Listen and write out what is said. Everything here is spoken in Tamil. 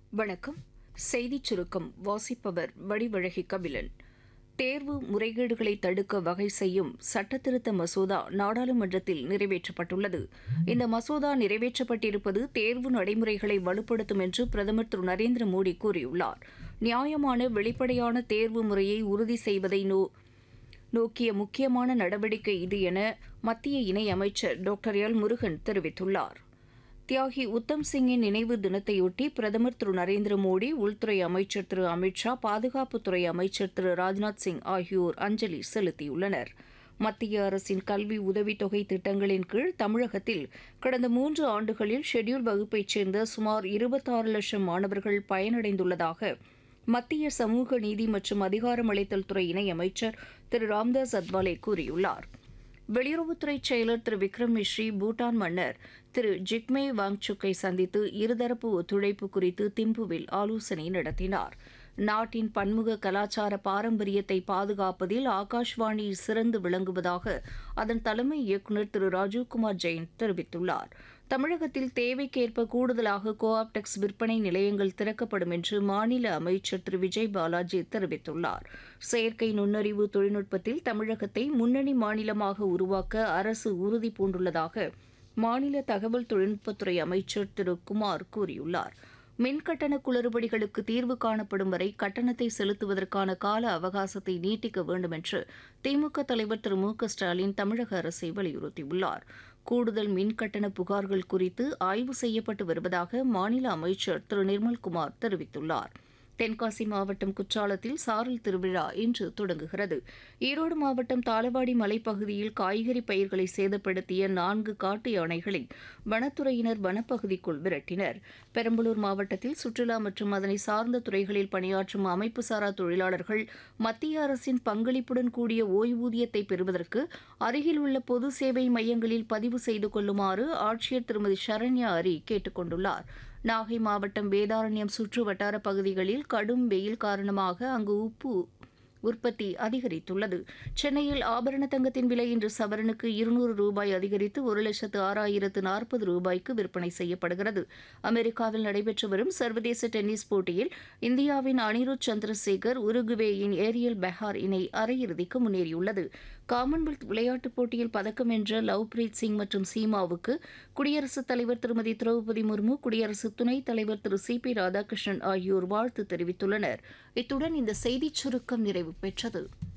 வணக்கம் செய்திச் சுருக்கம் வாசிப்பவர் வடிவழகி கபிலன் தேர்வு முறைகேடுகளை தடுக்க வகை செய்யும் சட்டத்திருத்த மசோதா நாடாளுமன்றத்தில் நிறைவேற்றப்பட்டுள்ளது இந்த மசோதா நிறைவேற்றப்பட்டிருப்பது தேர்வு நடைமுறைகளை வலுப்படுத்தும் என்று பிரதமர் திரு நரேந்திர மோடி கூறியுள்ளார் நியாயமான வெளிப்படையான தேர்வு முறையை உறுதி செய்வதை நோ நோக்கிய முக்கியமான நடவடிக்கை இது என மத்திய இணையமைச்சர் டாக்டர் எல் முருகன் தெரிவித்துள்ளார் தியாகி உத்தம் சிங்கின் நினைவு தினத்தையொட்டி பிரதமர் திரு நரேந்திர மோடி உள்துறை அமைச்சர் திரு அமித்ஷா பாதுகாப்புத்துறை அமைச்சர் திரு ராஜ்நாத் சிங் ஆகியோர் அஞ்சலி செலுத்தியுள்ளனர் மத்திய அரசின் கல்வி உதவித்தொகை திட்டங்களின் கீழ் தமிழகத்தில் கடந்த மூன்று ஆண்டுகளில் ஷெட்யூல் வகுப்பைச் சேர்ந்த சுமார் இருபத்தாறு லட்சம் மாணவர்கள் பயனடைந்துள்ளதாக மத்திய சமூக நீதி மற்றும் அதிகாரமளித்தல் துறை இணையமைச்சர் திரு ராம்தாஸ் அத்வாலே கூறியுள்ளார் வெளியுறவுத்துறை செயலர் திரு விக்ரம் மிஸ்ரி பூட்டான் மன்னர் திரு ஜிக்மே வாங்சுக்கை சந்தித்து இருதரப்பு ஒத்துழைப்பு குறித்து திம்புவில் ஆலோசனை நடத்தினார் நாட்டின் பன்முக கலாச்சார பாரம்பரியத்தை பாதுகாப்பதில் ஆகாஷ்வாணி சிறந்து விளங்குவதாக அதன் தலைமை இயக்குநர் திரு ராஜீவ்குமார் ஜெயின் தெரிவித்துள்ளார் தமிழகத்தில் தேவைக்கேற்ப கூடுதலாக கோஆப்டெக்ஸ் விற்பனை நிலையங்கள் திறக்கப்படும் என்று மாநில அமைச்சர் திரு விஜய் பாலாஜி தெரிவித்துள்ளார் செயற்கை நுண்ணறிவு தொழில்நுட்பத்தில் தமிழகத்தை முன்னணி மாநிலமாக உருவாக்க அரசு உறுதி பூண்டுள்ளதாக மாநில தகவல் தொழில்நுட்பத்துறை அமைச்சர் திரு குமார் கூறியுள்ளார் மின்கட்டண குளறுபடிகளுக்கு தீர்வு காணப்படும் வரை கட்டணத்தை செலுத்துவதற்கான கால அவகாசத்தை நீட்டிக்க வேண்டும் என்று திமுக தலைவர் திரு மு க ஸ்டாலின் தமிழக அரசை வலியுறுத்தியுள்ளார் கூடுதல் மின்கட்டண புகார்கள் குறித்து ஆய்வு செய்யப்பட்டு வருவதாக மாநில அமைச்சர் திரு நிர்மல்குமார் தெரிவித்துள்ளார் தென்காசி மாவட்டம் குற்றாலத்தில் சாரல் திருவிழா இன்று தொடங்குகிறது ஈரோடு மாவட்டம் தாளவாடி மலைப்பகுதியில் காய்கறி பயிர்களை சேதப்படுத்திய நான்கு காட்டு யானைகளை வனத்துறையினர் வனப்பகுதிக்குள் விரட்டினர் பெரம்பலூர் மாவட்டத்தில் சுற்றுலா மற்றும் அதனை சார்ந்த துறைகளில் பணியாற்றும் அமைப்பு சாரா தொழிலாளர்கள் மத்திய அரசின் பங்களிப்புடன் கூடிய ஓய்வூதியத்தை பெறுவதற்கு அருகில் உள்ள பொது சேவை மையங்களில் பதிவு செய்து கொள்ளுமாறு ஆட்சியர் திருமதி சரண்யா அரி கேட்டுக் கொண்டுள்ளார் நாகை மாவட்டம் வேதாரண்யம் சுற்று வட்டார பகுதிகளில் கடும் வெயில் காரணமாக அங்கு உப்பு உற்பத்தி அதிகரித்துள்ளது சென்னையில் ஆபரண தங்கத்தின் விலை இன்று சவரனுக்கு இருநூறு ரூபாய் அதிகரித்து ஒரு லட்சத்து ஆறாயிரத்து நாற்பது ரூபாய்க்கு விற்பனை செய்யப்படுகிறது அமெரிக்காவில் நடைபெற்று வரும் சர்வதேச டென்னிஸ் போட்டியில் இந்தியாவின் அனிருத் சந்திரசேகர் உருகுவேயின் ஏரியல் பெஹார் இணை அரையிறுதிக்கு முன்னேறியுள்ளது காமன்வெல்த் விளையாட்டுப் போட்டியில் பதக்கம் வென்ற லவ்பிரீத் சிங் மற்றும் சீமாவுக்கு குடியரசுத் தலைவர் திருமதி திரௌபதி முர்மு குடியரசு துணைத் தலைவர் திரு சி பி ராதாகிருஷ்ணன் ஆகியோர் வாழ்த்து தெரிவித்துள்ளனர் இத்துடன் இந்த செய்திச் சுருக்கம் நிறைவு பெற்றது